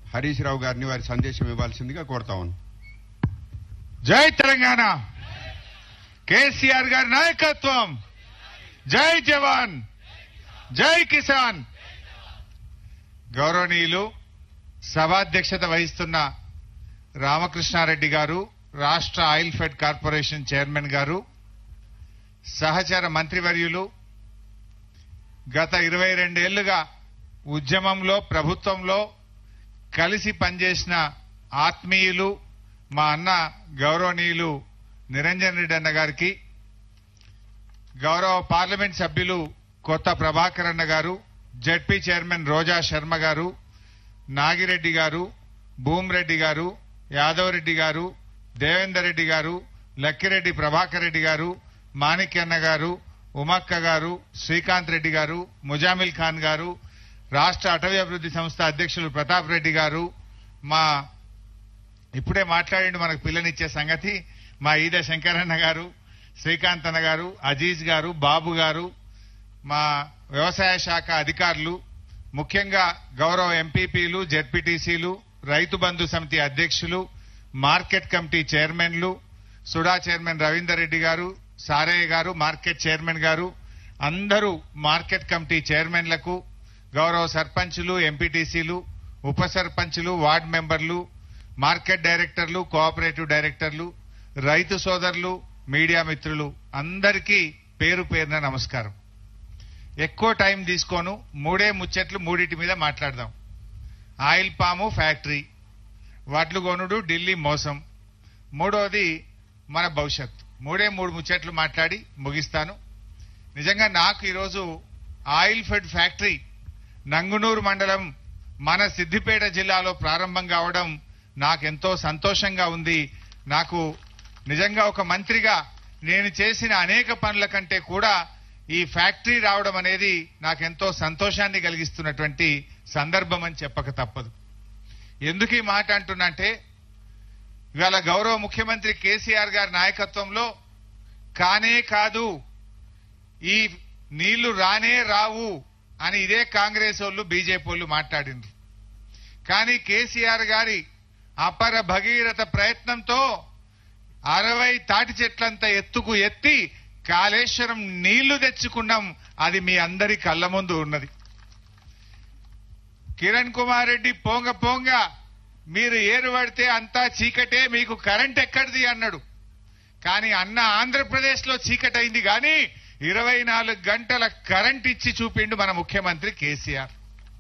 హరీష్ రావు గారిని వారి సందేశం ఇవ్వాల్సిందిగా కోరుతా ఉన్నాను జై తెలంగాణ కేసీఆర్ గారి నాయకత్వం జై జవాన్ జై కిసాన్ గౌరవనీయులు సభాధ్యక్షత వహిస్తున్న రామకృష్ణారెడ్డి గారు రాష్ట్ర ఆయిల్ ఫెడ్ కార్పొరేషన్ చైర్మన్ గారు సహచర మంత్రివర్యులు గత ఇరవై రెండేళ్లుగా ఉద్యమంలో ప్రభుత్వంలో కలిసి పనిచేసిన ఆత్మీయులు మా అన్న గౌరవనీయులు నిరంజన్ రెడ్డి అన్న గారికి గౌరవ పార్లమెంట్ సభ్యులు కొత్త ప్రభాకర్ అన్న గారు జడ్పీ చైర్మన్ రోజా శర్మ గారు నాగిరెడ్డి గారు భూమిరెడ్డి గారు యాదవ్ రెడ్డి గారు దేవేందర్ రెడ్డి గారు లక్కిరెడ్డి ప్రభాకర్ రెడ్డి గారు మాణిక్యన్న గారు ఉమక్క గారు శ్రీకాంత్ రెడ్డి గారు ముజామిల్ ఖాన్ గారు రాష్ట్ర అటవీ అభివృద్ధి సంస్థ అధ్యక్షులు ప్రతాప్ రెడ్డి గారు మా ఇప్పుడే మాట్లాడిండు మనకు పిల్లనిచ్చే సంగతి మా ఈద శంకరన్న గారు శ్రీకాంత్ అన్న గారు అజీజ్ గారు బాబు గారు మా వ్యవసాయ శాఖ అధికారులు ముఖ్యంగా గౌరవ ఎంపీపీలు జెడ్పీటీసీలు రైతు బంధు సమితి అధ్యక్షులు మార్కెట్ కమిటీ చైర్మన్లు సుడా చైర్మన్ రవీందర్ రెడ్డి గారు సారయ్య గారు మార్కెట్ చైర్మన్ గారు అందరూ మార్కెట్ కమిటీ చైర్మన్లకు గౌరవ సర్పంచులు ఎంపీటీసీలు ఉప సర్పంచులు వార్డు మెంబర్లు మార్కెట్ డైరెక్టర్లు కోఆపరేటివ్ డైరెక్టర్లు రైతు సోదరులు మీడియా మిత్రులు అందరికీ పేరు పేరున నమస్కారం ఎక్కువ టైం తీసుకోను మూడే ముచ్చట్లు మూడింటి మీద మాట్లాడదాం ఆయిల్ పాము ఫ్యాక్టరీ వడ్లు కొనుడు ఢిల్లీ మోసం మూడవది మన భవిష్యత్తు మూడే మూడు ముచ్చట్లు మాట్లాడి ముగిస్తాను నిజంగా నాకు ఈరోజు ఆయిల్ ఫెడ్ ఫ్యాక్టరీ నంగునూరు మండలం మన సిద్దిపేట జిల్లాలో ప్రారంభం కావడం నాకెంతో సంతోషంగా ఉంది నాకు నిజంగా ఒక మంత్రిగా నేను చేసిన అనేక పనుల కంటే కూడా ఈ ఫ్యాక్టరీ రావడం అనేది నాకెంతో సంతోషాన్ని కలిగిస్తున్నటువంటి సందర్భం అని చెప్పక తప్పదు ఎందుకు ఈ మాట అంటున్నంటే ఇవాళ గౌరవ ముఖ్యమంత్రి కేసీఆర్ గారి నాయకత్వంలో కానే కాదు ఈ నీళ్లు రానే రావు అని ఇదే కాంగ్రెస్ వాళ్ళు బీజేపీ వాళ్ళు మాట్లాడిండ్రు కానీ కేసీఆర్ గారి అపర భగీరథ ప్రయత్నంతో అరవై తాటి చెట్లంత ఎత్తుకు ఎత్తి కాళేశ్వరం నీళ్లు తెచ్చుకున్నాం అది మీ అందరి కళ్ళ ముందు ఉన్నది కిరణ్ కుమార్ రెడ్డి పోంగ పోంగ మీరు ఏరు పడితే అంతా చీకటే మీకు కరెంట్ ఎక్కడిది అన్నాడు కానీ అన్న ఆంధ్రప్రదేశ్ లో చీకటైంది కానీ ఇరవై నాలుగు గంటల కరెంట్ ఇచ్చి చూపిండు మన ముఖ్యమంత్రి కేసీఆర్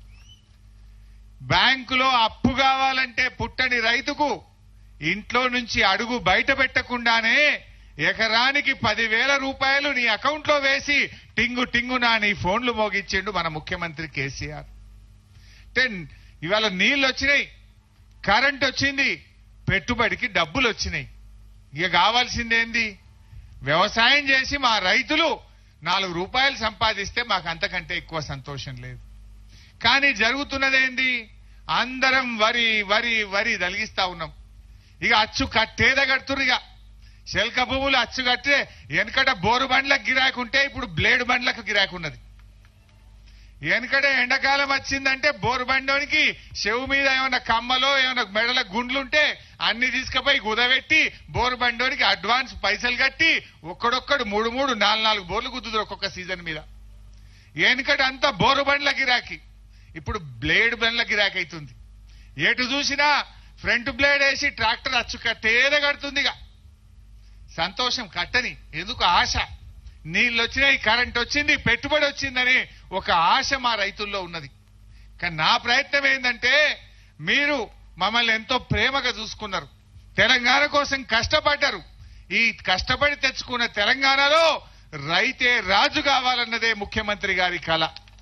బ్యాంకులో అప్పు కావాలంటే పుట్టని రైతుకు ఇంట్లో నుంచి అడుగు బయట పెట్టకుండానే ఎకరానికి పదివేల రూపాయలు నీ అకౌంట్లో వేసి టింగు టింగునా నీ ఫోన్లు మోగించిండు మన ముఖ్యమంత్రి కేసీఆర్ అంటే ఇవాళ నీళ్లు వచ్చినాయి కరెంట్ వచ్చింది పెట్టుబడికి డబ్బులు వచ్చినాయి ఇక కావాల్సిందేంది వ్యవసాయం చేసి మా రైతులు నాలుగు రూపాయలు సంపాదిస్తే మాకు అంతకంటే ఎక్కువ సంతోషం లేదు కానీ జరుగుతున్నదేంది అందరం వరి వరి వరి తలిగిస్తా ఉన్నాం ఇక అచ్చు కట్టేద కడుతురు ఇక శల్క భూములు అచ్చు కట్టే వెనకట బోరు బండ్లకు గిరాకుంటే ఇప్పుడు బ్లేడ్ బండ్లకు గిరాకున్నది వెనకట ఎండాకాలం వచ్చిందంటే బోరు బండోనికి చెవు మీద ఏమైనా కమ్మలో ఏమైనా మెడల గుండ్లుంటే అన్ని తీసుకుపోయి కుదబెట్టి బోరు బండోనికి అడ్వాన్స్ పైసలు కట్టి ఒక్కడొక్కడు మూడు మూడు నాలుగు నాలుగు బోర్లు గుద్దుతారు ఒక్కొక్క సీజన్ మీద వెనకట అంతా బోరు బండ్ల గిరాకీ ఇప్పుడు బ్లేడ్ బండ్ల గిరాకీ అవుతుంది ఎటు చూసినా ఫ్రంట్ బ్లేడ్ వేసి ట్రాక్టర్ అచ్చు కట్టేద కడుతుంది ఇక సంతోషం కట్టని ఎందుకు ఆశ నీళ్ళు వచ్చినాయి కరెంట్ వచ్చింది పెట్టుబడి వచ్చిందని ఒక ఆశ మా రైతుల్లో ఉన్నది కానీ నా ప్రయత్నం ఏంటంటే మీరు మమ్మల్ని ఎంతో ప్రేమగా చూసుకున్నారు తెలంగాణ కోసం కష్టపడ్డారు ఈ కష్టపడి తెచ్చుకున్న తెలంగాణలో రైతే రాజు కావాలన్నదే ముఖ్యమంత్రి గారి కళ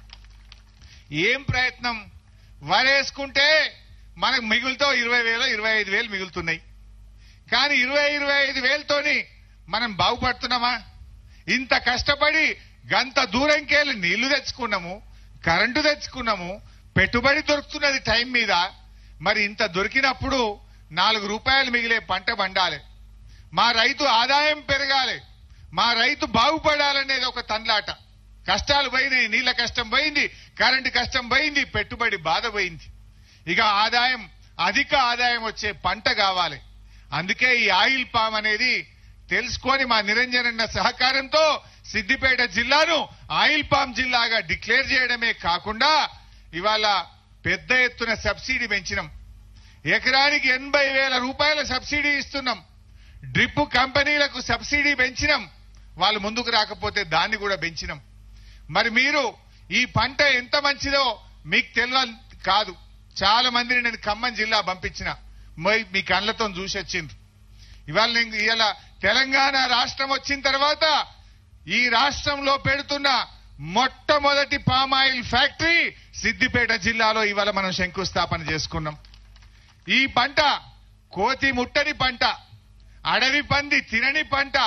ఏం ప్రయత్నం వరేసుకుంటే మనకు మిగులుతో ఇరవై వేలు ఇరవై ఐదు వేలు మిగులుతున్నాయి కానీ ఇరవై ఇరవై ఐదు వేలతోని మనం బాగుపడుతున్నామా ఇంత కష్టపడి గంత దూరంకెళ్ళి నీళ్లు తెచ్చుకున్నాము కరెంటు తెచ్చుకున్నాము పెట్టుబడి దొరుకుతున్నది టైం మీద మరి ఇంత దొరికినప్పుడు నాలుగు రూపాయలు మిగిలే పంట పండాలి మా రైతు ఆదాయం పెరగాలి మా రైతు బాగుపడాలనేది ఒక తండ్లాట కష్టాలు పోయినాయి నీళ్ల కష్టం పోయింది కరెంటు కష్టం పోయింది పెట్టుబడి బాధ పోయింది ఇక ఆదాయం అధిక ఆదాయం వచ్చే పంట కావాలి అందుకే ఈ ఆయిల్ పామ్ అనేది తెలుసుకొని మా నిరంజనన్న సహకారంతో సిద్దిపేట జిల్లాను ఆయిల్ పామ్ జిల్లాగా డిక్లేర్ చేయడమే కాకుండా ఇవాళ పెద్ద ఎత్తున సబ్సిడీ పెంచినాం ఎకరానికి ఎనభై వేల రూపాయల సబ్సిడీ ఇస్తున్నాం డ్రిప్ కంపెనీలకు సబ్సిడీ పెంచినాం వాళ్ళు ముందుకు రాకపోతే దాన్ని కూడా పెంచినాం మరి మీరు ఈ పంట ఎంత మంచిదో మీకు తెలియాలి కాదు చాలా మందిని నేను ఖమ్మం జిల్లా పంపించిన మొయ్ మీ కళ్ళతో చూసి వచ్చిండ్రు ఇవాళ నేను ఇవాళ తెలంగాణ రాష్ట్రం వచ్చిన తర్వాత ఈ రాష్ట్రంలో పెడుతున్న మొట్టమొదటి పామాయిల్ ఫ్యాక్టరీ సిద్దిపేట జిల్లాలో ఇవాళ మనం శంకుస్థాపన చేసుకున్నాం ఈ పంట కోతి ముట్టని పంట అడవి పంది తినని పంట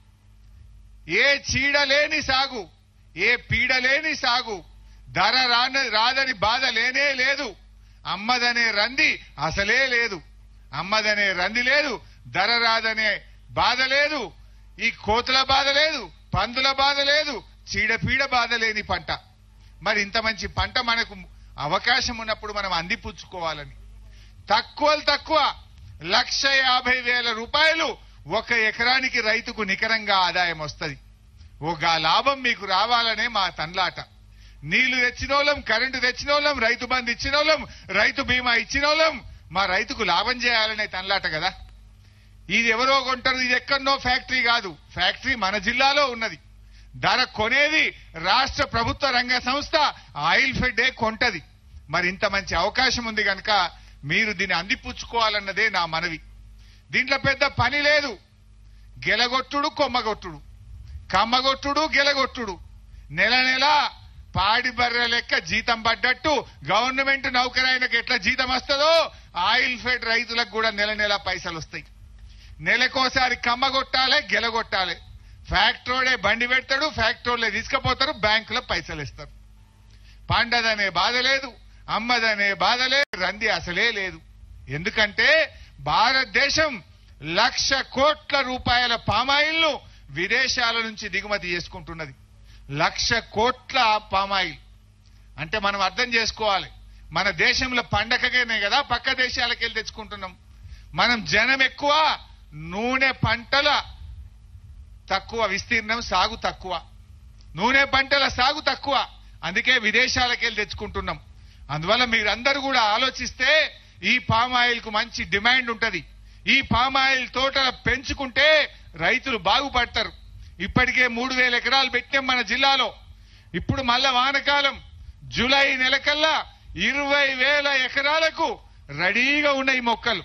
ఏ చీడ లేని సాగు ఏ పీడ లేని సాగు ధర రాన రాదని బాధ లేనే లేదు అమ్మదనే రంది అసలే లేదు అమ్మదనే రంది లేదు ధర రాదనే బాధ లేదు ఈ కోతుల బాధ లేదు పందుల బాధ లేదు చీడపీడ బాధ లేని పంట మరి ఇంత మంచి పంట మనకు అవకాశం ఉన్నప్పుడు మనం అందిపుచ్చుకోవాలని తక్కువలు తక్కువ లక్ష యాభై వేల రూపాయలు ఒక ఎకరానికి రైతుకు నికరంగా ఆదాయం వస్తుంది ఒక లాభం మీకు రావాలనే మా తన్లాట నీళ్లు తెచ్చినోళ్ళం కరెంటు తెచ్చినోళ్ళం రైతు బంధు ఇచ్చినోళ్ళం రైతు బీమా ఇచ్చినోళ్ళం మా రైతుకు లాభం చేయాలనే తన్లాట కదా ఇది ఎవరో కొంటారు ఇది ఎక్కడనో ఫ్యాక్టరీ కాదు ఫ్యాక్టరీ మన జిల్లాలో ఉన్నది ధర కొనేది రాష్ట్ర ప్రభుత్వ రంగ సంస్థ ఆయిల్ ఫెడ్ కొంటది మరి ఇంత మంచి అవకాశం ఉంది కనుక మీరు దీన్ని అందిపుచ్చుకోవాలన్నదే నా మనవి దీంట్లో పెద్ద పని లేదు గెలగొట్టుడు కొమ్మగొట్టుడు కమ్మగొట్టుడు గెలగొట్టుడు నెల నెల పాడి బర్రె లెక్క జీతం పడ్డట్టు గవర్నమెంట్ నౌకరైనకి ఎట్లా జీతం వస్తుందో ఆయిల్ ఫెడ్ రైతులకు కూడా నెల నెల పైసలు వస్తాయి నెలకోసారి కమ్మగొట్టాలి గెలగొట్టాలి ఫ్యాక్టరీడే బండి పెడతాడు ఫ్యాక్టరీలే తీసుకుపోతారు బ్యాంకులో పైసలు ఇస్తారు పండదనే బాధ లేదు అమ్మదనే బాధ లేదు రంది అసలే లేదు ఎందుకంటే భారతదేశం లక్ష కోట్ల రూపాయల పామాయిల్ను విదేశాల నుంచి దిగుమతి చేసుకుంటున్నది లక్ష కోట్ల పామాయిల్ అంటే మనం అర్థం చేసుకోవాలి మన దేశంలో పండగకేనే కదా పక్క దేశాలకు వెళ్ళి తెచ్చుకుంటున్నాం మనం జనం ఎక్కువ నూనె పంటల తక్కువ విస్తీర్ణం సాగు తక్కువ నూనె పంటల సాగు తక్కువ అందుకే విదేశాలకు వెళ్ళి తెచ్చుకుంటున్నాం అందువల్ల మీరందరూ కూడా ఆలోచిస్తే ఈ పామ్ ఆయిల్ కు మంచి డిమాండ్ ఉంటది ఈ పామ్ ఆయిల్ తోటల పెంచుకుంటే రైతులు బాగుపడతారు ఇప్పటికే మూడు వేల ఎకరాలు పెట్టాం మన జిల్లాలో ఇప్పుడు మళ్ళా వానకాలం జూలై నెలకల్లా ఇరవై వేల ఎకరాలకు రెడీగా ఉన్నాయి మొక్కలు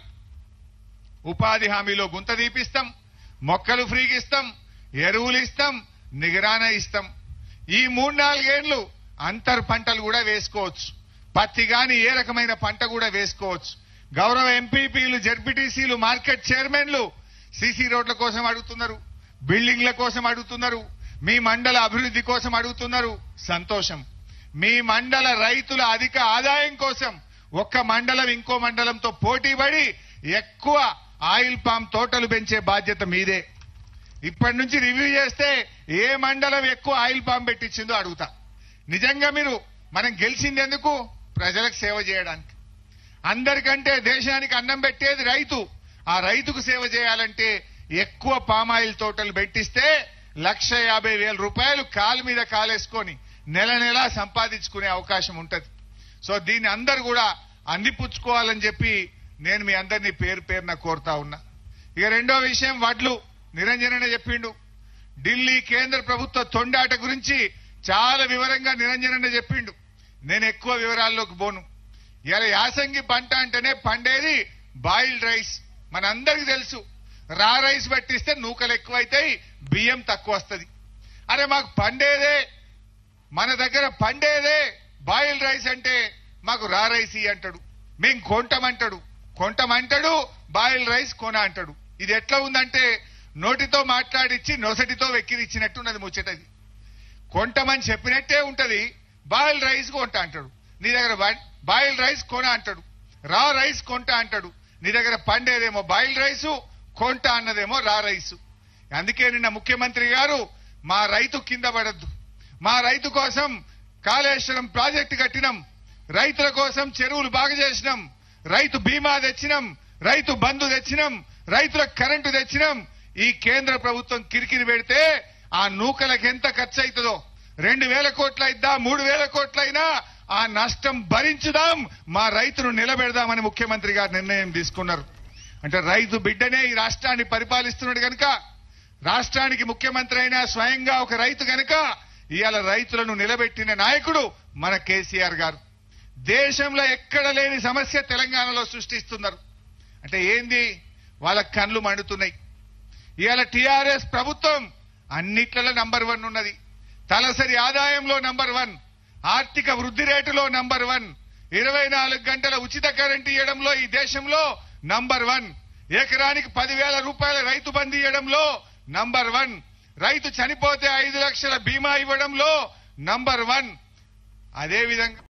ఉపాధి హామీలో గుంత తీపిస్తాం మొక్కలు ఫ్రీకి ఇస్తాం ఎరువులు ఇస్తాం నిగరాన ఇస్తాం ఈ మూడు నాలుగేళ్లు అంతర్ పంటలు కూడా వేసుకోవచ్చు పత్తి గాని ఏ రకమైన పంట కూడా వేసుకోవచ్చు గౌరవ ఎంపీపీలు జడ్పీటీసీలు మార్కెట్ చైర్మన్లు సీసీ రోడ్ల కోసం అడుగుతున్నారు బిల్డింగ్ల కోసం అడుగుతున్నారు మీ మండల అభివృద్ధి కోసం అడుగుతున్నారు సంతోషం మీ మండల రైతుల అధిక ఆదాయం కోసం ఒక్క మండలం ఇంకో మండలంతో పోటీ పడి ఎక్కువ ఆయిల్ పామ్ తోటలు పెంచే బాధ్యత మీదే ఇప్పటి నుంచి రివ్యూ చేస్తే ఏ మండలం ఎక్కువ ఆయిల్ పామ్ పెట్టించిందో అడుగుతా నిజంగా మీరు మనం గెలిచింది ఎందుకు ప్రజలకు సేవ చేయడానికి అందరికంటే దేశానికి అన్నం పెట్టేది రైతు ఆ రైతుకు సేవ చేయాలంటే ఎక్కువ పామాయిల్ తోటలు పెట్టిస్తే లక్ష యాభై వేల రూపాయలు కాలు మీద కాలేసుకొని నెల నెలా సంపాదించుకునే అవకాశం ఉంటది సో దీన్ని అందరు కూడా అందిపుచ్చుకోవాలని చెప్పి నేను మీ అందరినీ పేరు పేరున కోరుతా ఉన్నా ఇక రెండో విషయం వడ్లు నిరంజననే చెప్పిండు ఢిల్లీ కేంద్ర ప్రభుత్వ తొండాట గురించి చాలా వివరంగా నిరంజనన్న చెప్పిండు నేను ఎక్కువ వివరాల్లోకి పోను ఇలా యాసంగి పంట అంటేనే పండేది బాయిల్డ్ రైస్ మనందరికి తెలుసు రా రైస్ పట్టిస్తే నూకలు ఎక్కువైతాయి బియ్యం తక్కువ వస్తుంది అరే మాకు పండేదే మన దగ్గర పండేదే బాయిల్ రైస్ అంటే మాకు రా రైస్ ఇయ్యి అంటాడు మేం కొంటమంటాడు కొంటమంటాడు బాయిల్ రైస్ కొన అంటాడు ఇది ఎట్లా ఉందంటే నోటితో మాట్లాడిచ్చి నొసటితో వెక్కిరిచ్చినట్టున్నది ముచ్చటది కొంటమని చెప్పినట్టే ఉంటది బాయిల్ రైస్ కొంట అంటాడు నీ దగ్గర బాయిల్ రైస్ కొన అంటాడు రా రైస్ కొంట అంటాడు నీ దగ్గర పండేదేమో బాయిల్ రైసు కొంట అన్నదేమో రా రైసు అందుకే నిన్న ముఖ్యమంత్రి గారు మా రైతు కింద పడద్దు మా రైతు కోసం కాళేశ్వరం ప్రాజెక్టు కట్టినాం రైతుల కోసం చెరువులు బాగు చేసినాం రైతు బీమా తెచ్చినాం రైతు బంధు తెచ్చినాం రైతులకు కరెంటు తెచ్చినాం ఈ కేంద్ర ప్రభుత్వం కిరికిరి పెడితే ఆ నూకలకు ఎంత ఖర్చు అవుతుందో రెండు వేల కోట్ల అయిద్దా మూడు వేల కోట్లయినా ఆ నష్టం భరించుదాం మా రైతును నిలబెడదామని ముఖ్యమంత్రి గారు నిర్ణయం తీసుకున్నారు అంటే రైతు బిడ్డనే ఈ రాష్ట్రాన్ని పరిపాలిస్తున్నాడు కనుక రాష్ట్రానికి ముఖ్యమంత్రి అయినా స్వయంగా ఒక రైతు గనుక ఇవాళ రైతులను నిలబెట్టిన నాయకుడు మన కేసీఆర్ గారు దేశంలో ఎక్కడ లేని సమస్య తెలంగాణలో సృష్టిస్తున్నారు అంటే ఏంది వాళ్ళ కళ్ళు మండుతున్నాయి ఇవాళ టిఆర్ఎస్ ప్రభుత్వం అన్నిట్లలో నంబర్ వన్ ఉన్నది తలసరి ఆదాయంలో నంబర్ వన్ ఆర్థిక వృద్ధి రేటులో నంబర్ వన్ ఇరవై నాలుగు గంటల ఉచిత కరెంటు ఇవ్వడంలో ఈ దేశంలో నంబర్ వన్ ఎకరానికి పదివేల రూపాయల రైతు బంధు ఇవ్వడంలో నంబర్ వన్ రైతు చనిపోతే ఐదు లక్షల బీమా ఇవ్వడంలో నంబర్ వన్ అదే విధంగా